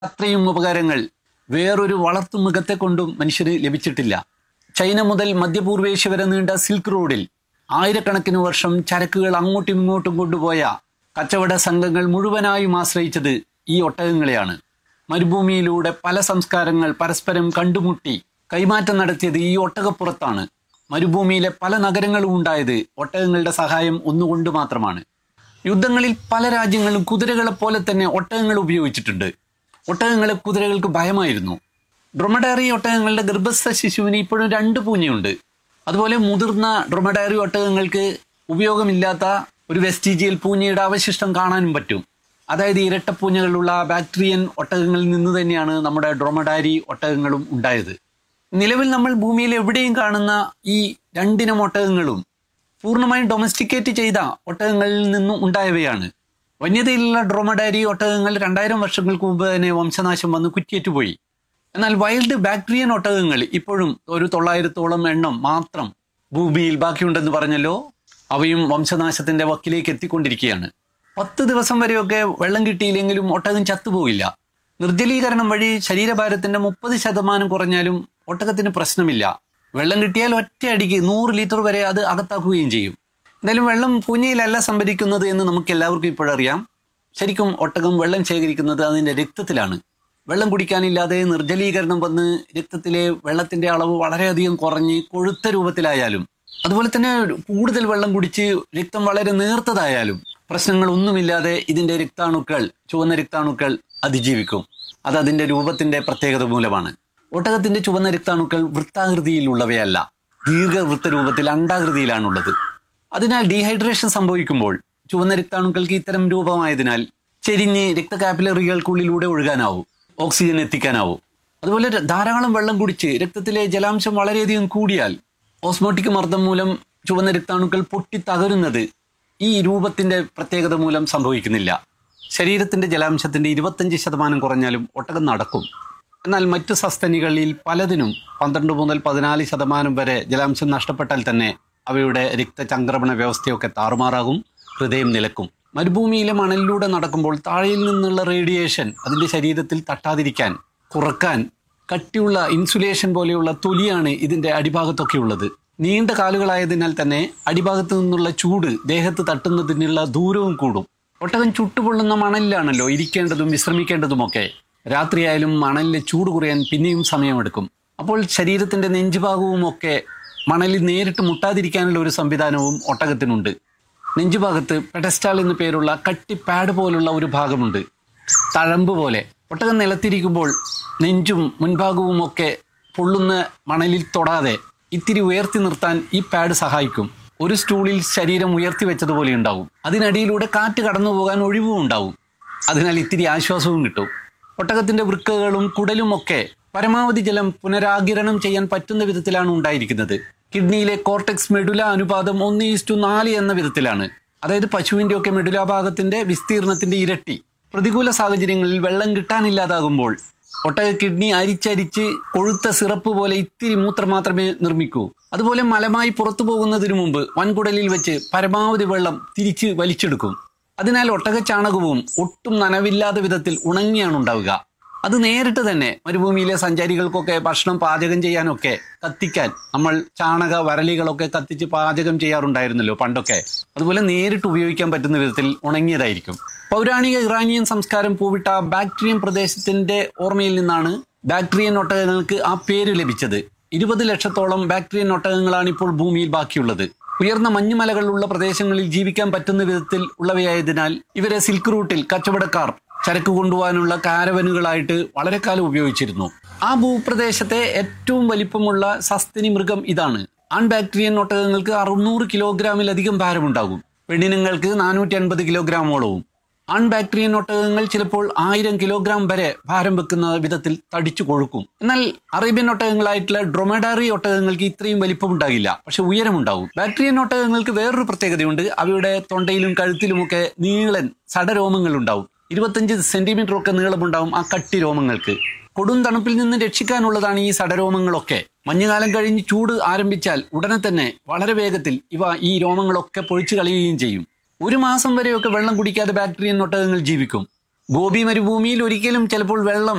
അത്രയും ഉപകാരങ്ങൾ വേറൊരു വളർത്തുമൃഗത്തെ കൊണ്ടും മനുഷ്യന് ലഭിച്ചിട്ടില്ല ചൈന മുതൽ മധ്യപൂർവേഷ്യ വരെ നീണ്ട സിൽക്ക് റോഡിൽ ആയിരക്കണക്കിന് വർഷം ചരക്കുകൾ അങ്ങോട്ടും ഇങ്ങോട്ടും കൊണ്ടുപോയ കച്ചവട സംഘങ്ങൾ മുഴുവനായും ആശ്രയിച്ചത് ഈ ഒട്ടകങ്ങളെയാണ് മരുഭൂമിയിലൂടെ പല സംസ്കാരങ്ങൾ പരസ്പരം കണ്ടുമുട്ടി കൈമാറ്റം നടത്തിയത് ഈ ഒട്ടകപ്പുറത്താണ് മരുഭൂമിയിലെ പല നഗരങ്ങളും ഉണ്ടായത് ഒട്ടകങ്ങളുടെ സഹായം ഒന്നുകൊണ്ട് മാത്രമാണ് യുദ്ധങ്ങളിൽ പല രാജ്യങ്ങളും കുതിരകളെ പോലെ തന്നെ ഒട്ടകങ്ങൾ ഉപയോഗിച്ചിട്ടുണ്ട് ഒട്ടകങ്ങളെ കുതിരകൾക്ക് ഭയമായിരുന്നു ഡ്രൊമഡാറി ഒട്ടകങ്ങളുടെ ഗർഭസ്ഥ ശിശുവിന് ഇപ്പോഴും രണ്ട് പൂഞ്ഞയുണ്ട് അതുപോലെ മുതിർന്ന ഡ്രൊമഡാറി ഒട്ടകങ്ങൾക്ക് ഉപയോഗമില്ലാത്ത ഒരു വെസ്റ്റീജിയൽ പൂഞ്ഞയുടെ അവശിഷ്ടം കാണാനും പറ്റും അതായത് ഇരട്ടപ്പൂഞ്ഞകളുള്ള ബാക്ടീരിയൻ ഒട്ടകങ്ങളിൽ നിന്ന് തന്നെയാണ് നമ്മുടെ ഡ്രൊമഡാരി ഒട്ടകങ്ങളും ഉണ്ടായത് നിലവിൽ നമ്മൾ ഭൂമിയിൽ എവിടെയും കാണുന്ന ഈ രണ്ടിനം ഒട്ടകങ്ങളും പൂർണ്ണമായും ഡൊമസ്റ്റിക്കേറ്റ് ചെയ്ത ഒട്ടകങ്ങളിൽ നിന്നും ഉണ്ടായവയാണ് വന്യതയിലുള്ള ഡ്രോമഡാരി ഒട്ടകങ്ങൾ രണ്ടായിരം വർഷങ്ങൾക്ക് മുമ്പ് തന്നെ വംശനാശം വന്ന് കുറ്റിയേറ്റുപോയി എന്നാൽ വൈൽഡ് ബാക്ടീരിയൻ ഒട്ടകങ്ങൾ ഇപ്പോഴും ഒരു തൊള്ളായിരത്തോളം എണ്ണം മാത്രം ഭൂമിയിൽ ബാക്കിയുണ്ടെന്ന് പറഞ്ഞല്ലോ അവയും വംശനാശത്തിന്റെ വക്കിലേക്ക് എത്തിക്കൊണ്ടിരിക്കുകയാണ് പത്ത് ദിവസം വരെയൊക്കെ വെള്ളം കിട്ടിയില്ലെങ്കിലും ഒട്ടകം ചത്തുപോയില്ല നിർജ്ജലീകരണം വഴി ശരീരഭാരത്തിന്റെ മുപ്പത് ശതമാനം കുറഞ്ഞാലും ഒട്ടകത്തിന് പ്രശ്നമില്ല വെള്ളം കിട്ടിയാൽ ഒറ്റയടിക്ക് നൂറ് ലിറ്റർ വരെ അത് അകത്താക്കുകയും ചെയ്യും എന്തായാലും വെള്ളം പൂഞ്ഞയിലല്ല സംഭരിക്കുന്നത് എന്ന് നമുക്ക് എല്ലാവർക്കും ഇപ്പോഴറിയാം ശരിക്കും ഒട്ടകം വെള്ളം ശേഖരിക്കുന്നത് അതിന്റെ രക്തത്തിലാണ് വെള്ളം കുടിക്കാനില്ലാതെ നിർജ്ജലീകരണം വന്ന് രക്തത്തിലെ വെള്ളത്തിന്റെ അളവ് വളരെയധികം കുറഞ്ഞ് കൊഴുത്ത രൂപത്തിലായാലും അതുപോലെ തന്നെ കൂടുതൽ വെള്ളം കുടിച്ച് രക്തം വളരെ നേർത്തതായാലും പ്രശ്നങ്ങളൊന്നുമില്ലാതെ ഇതിന്റെ രക്താണുക്കൾ ചുവന്ന രക്താണുക്കൾ അതിജീവിക്കും അത് അതിന്റെ രൂപത്തിന്റെ പ്രത്യേകത മൂലമാണ് ഒട്ടകത്തിന്റെ ചുവന്ന രക്താണുക്കൾ വൃത്താകൃതിയിലുള്ളവയല്ല ദീർഘവൃത്ത രൂപത്തിൽ അണ്ടാകൃതിയിലാണുള്ളത് അതിനാൽ ഡീഹൈഡ്രേഷൻ സംഭവിക്കുമ്പോൾ ചുവന്ന രക്താണുക്കൾക്ക് ഇത്തരം രൂപമായതിനാൽ ചെരിഞ്ഞ് രക്തകാപ്പിലറികൾക്കുള്ളിലൂടെ ഒഴുകാനാവും ഓക്സിജൻ എത്തിക്കാനാവും അതുപോലെ ര- ധാരാളം വെള്ളം കുടിച്ച് രക്തത്തിലെ ജലാംശം വളരെയധികം കൂടിയാൽ ഓസ്മോട്ടിക് മർദ്ദം മൂലം ചുവന്ന രക്താണുക്കൾ പൊട്ടി തകരുന്നത് ഈ രൂപത്തിന്റെ പ്രത്യേകത മൂലം സംഭവിക്കുന്നില്ല ശരീരത്തിന്റെ ജലാംശത്തിന്റെ ഇരുപത്തഞ്ച് ശതമാനം കുറഞ്ഞാലും ഒട്ടകം നടക്കും എന്നാൽ മറ്റു സസ്തനികളിൽ പലതിനും പന്ത്രണ്ട് മുതൽ പതിനാല് ശതമാനം വരെ ജലാംശം നഷ്ടപ്പെട്ടാൽ തന്നെ അവയുടെ രക്തചംക്രമണ വ്യവസ്ഥയൊക്കെ താറുമാറാകും ഹൃദയം നിലക്കും മരുഭൂമിയിലെ മണലിലൂടെ നടക്കുമ്പോൾ താഴെയിൽ നിന്നുള്ള റേഡിയേഷൻ അതിന്റെ ശരീരത്തിൽ തട്ടാതിരിക്കാൻ കുറക്കാൻ കട്ടിയുള്ള ഇൻസുലേഷൻ പോലെയുള്ള തൊലിയാണ് ഇതിന്റെ അടിഭാഗത്തൊക്കെ ഉള്ളത് നീണ്ട കാലുകളായതിനാൽ തന്നെ അടിഭാഗത്ത് നിന്നുള്ള ചൂട് ദേഹത്ത് തട്ടുന്നതിനുള്ള ദൂരവും കൂടും ഒട്ടകം ചുട്ടുപൊള്ളുന്ന മണലിലാണല്ലോ ഇരിക്കേണ്ടതും വിശ്രമിക്കേണ്ടതുമൊക്കെ രാത്രിയായാലും മണലിലെ ചൂട് കുറയാൻ പിന്നെയും സമയമെടുക്കും അപ്പോൾ ശരീരത്തിന്റെ നെഞ്ചുഭാഗവും ഒക്കെ മണലിൽ നേരിട്ട് മുട്ടാതിരിക്കാനുള്ള ഒരു സംവിധാനവും ഒട്ടകത്തിനുണ്ട് നെഞ്ചുഭാഗത്ത് പെഡസ്റ്റാൾ എന്നു പേരുള്ള കട്ടി പാഡ് പോലുള്ള ഒരു ഭാഗമുണ്ട് തഴമ്പ് പോലെ ഒട്ടകം നിലത്തിരിക്കുമ്പോൾ നെഞ്ചും മുൻഭാഗവും ഒക്കെ പൊള്ളുന്ന മണലിൽ തൊടാതെ ഇത്തിരി ഉയർത്തി നിർത്താൻ ഈ പാഡ് സഹായിക്കും ഒരു സ്റ്റൂളിൽ ശരീരം ഉയർത്തി വെച്ചതുപോലെ ഉണ്ടാവും അതിനടിയിലൂടെ കാറ്റ് കടന്നു പോകാൻ ഒഴിവും ഉണ്ടാവും അതിനാൽ ഇത്തിരി ആശ്വാസവും കിട്ടും ഒട്ടകത്തിന്റെ വൃക്കകളും കുടലും ഒക്കെ പരമാവധി ജലം പുനരാകിരണം ചെയ്യാൻ പറ്റുന്ന വിധത്തിലാണ് ഉണ്ടായിരിക്കുന്നത് കിഡ്നിയിലെ കോർട്ടെക്സ് മെഡുല അനുപാതം ഒന്ന് ഈസ്റ്റു നാല് എന്ന വിധത്തിലാണ് അതായത് പശുവിന്റെ ഒക്കെ മെഡുല ഭാഗത്തിന്റെ വിസ്തീർണത്തിന്റെ ഇരട്ടി പ്രതികൂല സാഹചര്യങ്ങളിൽ വെള്ളം കിട്ടാനില്ലാതാകുമ്പോൾ ഒട്ടക കിഡ്നി അരിച്ചരിച്ച് കൊഴുത്ത സിറപ്പ് പോലെ ഇത്തിരി മൂത്രം മാത്രമേ നിർമ്മിക്കൂ അതുപോലെ മലമായി പുറത്തു പോകുന്നതിനു മുമ്പ് വൻകുടലിൽ വെച്ച് പരമാവധി വെള്ളം തിരിച്ച് വലിച്ചെടുക്കും അതിനാൽ ഒട്ടക ചാണകവും ഒട്ടും നനവില്ലാത്ത വിധത്തിൽ ഉണങ്ങിയാണ് ഉണ്ടാവുക അത് നേരിട്ട് തന്നെ മരുഭൂമിയിലെ സഞ്ചാരികൾക്കൊക്കെ ഭക്ഷണം പാചകം ചെയ്യാനൊക്കെ കത്തിക്കാൻ നമ്മൾ ചാണക വരലികളൊക്കെ കത്തിച്ച് പാചകം ചെയ്യാറുണ്ടായിരുന്നല്ലോ പണ്ടൊക്കെ അതുപോലെ നേരിട്ട് ഉപയോഗിക്കാൻ പറ്റുന്ന വിധത്തിൽ ഉണങ്ങിയതായിരിക്കും പൗരാണിക ഇറാനിയൻ സംസ്കാരം പൂവിട്ട ബാക്ടീരിയൻ പ്രദേശത്തിന്റെ ഓർമ്മയിൽ നിന്നാണ് ബാക്ടീരിയൻ ഒട്ടകങ്ങൾക്ക് ആ പേര് ലഭിച്ചത് ഇരുപത് ലക്ഷത്തോളം ബാക്ടീരിയൻ ഒട്ടകങ്ങളാണ് ഇപ്പോൾ ഭൂമിയിൽ ബാക്കിയുള്ളത് ഉയർന്ന മഞ്ഞുമലകളുള്ള പ്രദേശങ്ങളിൽ ജീവിക്കാൻ പറ്റുന്ന വിധത്തിൽ ഉള്ളവയായതിനാൽ ഇവരെ സിൽക്ക് റൂട്ടിൽ കച്ചവടക്കാർ ചരക്ക് കൊണ്ടുപോകാനുള്ള കാരവനുകളായിട്ട് വളരെ കാലം ഉപയോഗിച്ചിരുന്നു ആ ഭൂപ്രദേശത്തെ ഏറ്റവും വലിപ്പമുള്ള സസ്തനി മൃഗം ഇതാണ് ആൺ ബാക്ടീരിയൻ ഒട്ടകങ്ങൾക്ക് അറുന്നൂറ് കിലോഗ്രാമിലധികം ഭാരമുണ്ടാകും പെണ്ണിനങ്ങൾക്ക് നാനൂറ്റി അൻപത് കിലോഗ്രാമോളവും ആൺ ബാക്ടീരിയൻ ഒട്ടകങ്ങൾ ചിലപ്പോൾ ആയിരം കിലോഗ്രാം വരെ ഭാരം വെക്കുന്ന വിധത്തിൽ തടിച്ചു കൊഴുക്കും എന്നാൽ അറേബ്യൻ ഒട്ടകങ്ങളായിട്ടുള്ള ഡ്രൊമഡാറി ഒട്ടകങ്ങൾക്ക് ഇത്രയും വലിപ്പം ഉണ്ടാകില്ല പക്ഷെ ഉയരമുണ്ടാവും ബാക്ടീരിയൻ ഒട്ടകങ്ങൾക്ക് വേറൊരു പ്രത്യേകതയുണ്ട് അവയുടെ തൊണ്ടയിലും കഴുത്തിലുമൊക്കെ നീളൻ സടരോമങ്ങൾ ഉണ്ടാവും ഇരുപത്തഞ്ച് സെന്റിമീറ്റർ ഒക്കെ നീളമുണ്ടാവും ആ കട്ടി രോമങ്ങൾക്ക് കൊടും തണുപ്പിൽ നിന്ന് രക്ഷിക്കാനുള്ളതാണ് ഈ സടരോമങ്ങളൊക്കെ മഞ്ഞുകാലം കഴിഞ്ഞ് ചൂട് ആരംഭിച്ചാൽ ഉടനെ തന്നെ വളരെ വേഗത്തിൽ ഇവ ഈ രോമങ്ങളൊക്കെ പൊഴിച്ചു കളയുകയും ചെയ്യും ഒരു മാസം വരെയൊക്കെ വെള്ളം കുടിക്കാതെ ബാക്ടീരിയൻ ഒട്ടകങ്ങൾ ജീവിക്കും ഗോപി മരുഭൂമിയിൽ ഒരിക്കലും ചിലപ്പോൾ വെള്ളം